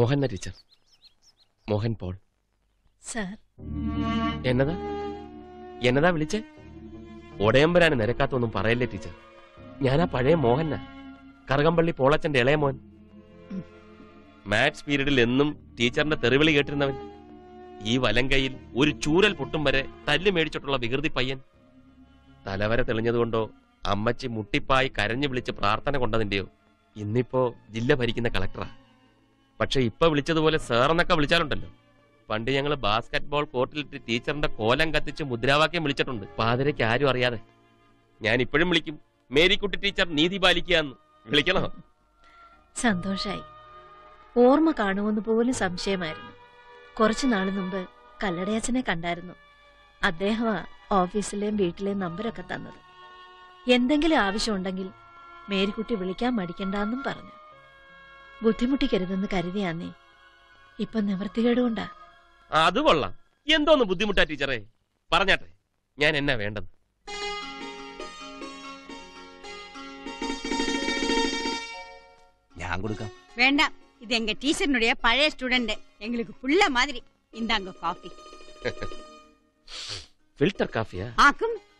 മോഹന teacher Mohan Paul sir എന്നതാ എന്നതാ വിളിച്ചേ ഒടയമ്പരാന് നിരക്കാത്തൊന്നും പറയല്ലേ ടീച്ചർ ഞാനാ പഴയ മോഹനാ കറുകമ്പള്ളി പോളച്ചന്റെ ഇളയ മോൻ മാത്സ് പീരീഡിൽ എന്നും ടീച്ചറിന്റെ തെറിവിളി കേട്ടിരുന്നവൻ ഈ വലം കൈയിൽ ഒരു ചൂരൽ പൊട്ടും വരെ തല്ല് മേടിച്ചിട്ടുള്ള വികൃതി പയ്യൻ തലവര തെളിഞ്ഞതുകൊണ്ടോ അമ്മച്ചി മുട്ടിപ്പായി കരഞ്ഞു വിളിച്ച് പ്രാർത്ഥന കൊണ്ടതിന്റെയോ ഇന്നിപ്പോ ജില്ല ഭരിക്കുന്ന കളക്ടറാ പക്ഷെ ഇപ്പൊ വിളിച്ചതുപോലെ സാറെന്നൊക്കെ വിളിച്ചാലുണ്ടല്ലോ പണ്ട് ഞങ്ങൾ ബാസ്കറ്റ് ബോൾ കോർട്ടിലിട്ട് ടീച്ചറിന്റെ കോലം കത്തിച്ച് മുദ്രാവാക്യം വിളിച്ചിട്ടുണ്ട് പാതിരയ്ക്ക് ആരും അറിയാതെ ഞാൻ ഇപ്പോഴും വിളിക്കും മേരിക്കുട്ടി ടീച്ചർ നീതി പാലിക്കുക എന്ന് വിളിക്കണോ സന്തോഷായി ഓർമ്മ കാണുമെന്ന് പോലും സംശയമായിരുന്നു കുറച്ചു നാളു മുമ്പ് കല്ലടയച്ചനെ കണ്ടായിരുന്നു അദ്ദേഹമാ ഓഫീസിലെയും വീട്ടിലെയും നമ്പരൊക്കെ തന്നത് എന്തെങ്കിലും ആവശ്യമുണ്ടെങ്കിൽ മേരിക്കുട്ടി വിളിക്കാൻ മടിക്കണ്ടെന്നും പറഞ്ഞു ബുദ്ധിമുട്ടിക്കരുതെന്ന് കരുതിയാന്നേ ഇപ്പൊ നിവൃത്തികേടുകൊണ്ടാ അത് കൊള്ളാം എന്തോന്ന് ബുദ്ധിമുട്ടാ ടീച്ചറെ പറഞ്ഞാട്ടെ ഞാൻ എന്നാ വേണ്ടത് ഞാൻ കൊടുക്കാം வேண்டாம் இது எங்க டீச்சர்னுடைய பழைய ஸ்டூடெண்ட் எங்களுக்கு புள்ள மாதிரி இந்தாங்க காஃபி ഫിൽറ്റർ കാഫിയാ ஆக்கும்